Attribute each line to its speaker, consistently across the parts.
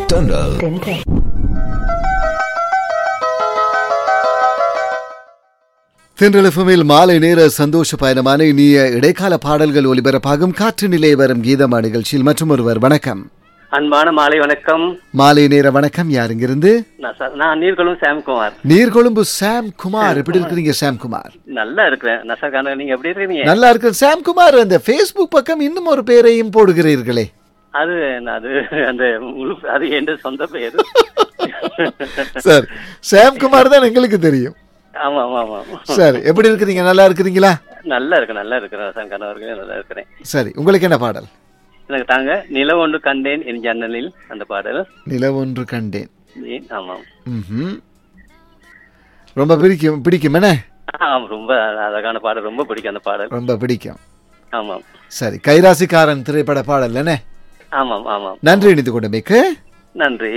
Speaker 1: தென்றல்
Speaker 2: தென்றல்
Speaker 3: தென்றலஃபமில் மாலை நேர சந்தோஷ பயணமான இனிய இடைக்கால பாடல்கள் ஒலிபரப்பாகும் காற்று நிலை வரும் கீதமா நிகழ்ச்சியில் மற்றும் ஒருவர் வணக்கம்
Speaker 4: அன்பான மாலை வணக்கம்
Speaker 3: மாலை நேர வணக்கம் யார் இங்கிருந்து
Speaker 4: நான் ச- நான் நீர்கொழும் சாம்குமார்
Speaker 3: நீர்கொழும்பு சாம் குமார் எப்படி இருக்கிறீங்க சாம் குமார்
Speaker 4: நல்லா இருக்கிறேன் நசர்கான நீங்க எப்படி இருக்கீங்க
Speaker 3: நல்லா இருக்கு சாம் குமார் அந்த ஃபேஸ்புக் பக்கம் இன்னும் ஒரு பேரையும் போடுகிறீர்களே
Speaker 4: அது அது அந்த முழு அது என் சொந்த பெயர்
Speaker 3: சார் சாம் குமார் தான் எங்களுக்கு தெரியும்
Speaker 4: ஆமா ஆமா ஆமா
Speaker 3: சார் எப்படி இருக்கிறீங்க நல்லா இருக்கிறீங்களா
Speaker 4: நல்லா இருக்கு நல்லா இருக்கிறேன் நசர்கான அவர்களே நல்லா இருக்கிறேன்
Speaker 3: சரி உங்களுக்கு என்ன பாடல்
Speaker 4: எனக்கு தாங்க நில ஒன்று கண்டேன் என் ஜன்னலில் அந்த பாடல்
Speaker 3: நிலவொன்று கண்டேன்
Speaker 4: ஏன், ஆமாம்
Speaker 3: ம்ஹும். ரொம்ப பிடிக்கும் பிடிக்கும் என்ன
Speaker 4: ஆம் ரொம்ப அழகான பாடல் ரொம்ப பிடிக்கும் அந்த பாடல்
Speaker 3: ரொம்ப பிடிக்கும்
Speaker 4: ஆமாம்
Speaker 3: சரி கைராசிக்காரன் திரைப்பட பாடல் என்ன
Speaker 4: ஆமாம் ஆமாம்
Speaker 3: நன்றி இணைந்து கொண்டமைக்கு
Speaker 4: நன்றி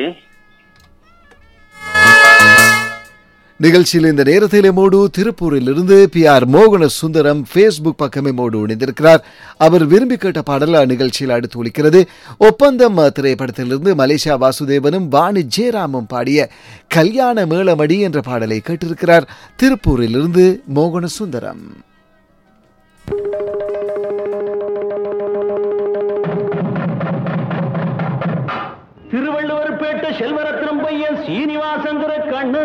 Speaker 3: நிகழ்ச்சியில் இந்த நேரத்திலே மோடு திருப்பூரில் இருந்து பி ஆர் மோகன சுந்தரம் ஃபேஸ்புக் பக்கமே மோடு இணைந்திருக்கிறார் அவர் விரும்பி கேட்ட பாடல் நிகழ்ச்சியில் அடுத்து ஒலிக்கிறது ஒப்பந்தம் திரைப்படத்திலிருந்து மலேசியா வாசுதேவனும் வாணி ஜெயராமும் பாடிய கல்யாண மேளமடி என்ற பாடலை கேட்டிருக்கிறார் திருப்பூரில் இருந்து மோகன சுந்தரம்
Speaker 5: திருவள்ளுவர் பேட்ட செல்வரத்னம் பையன் சீனிவாசங்கிற கண்ணு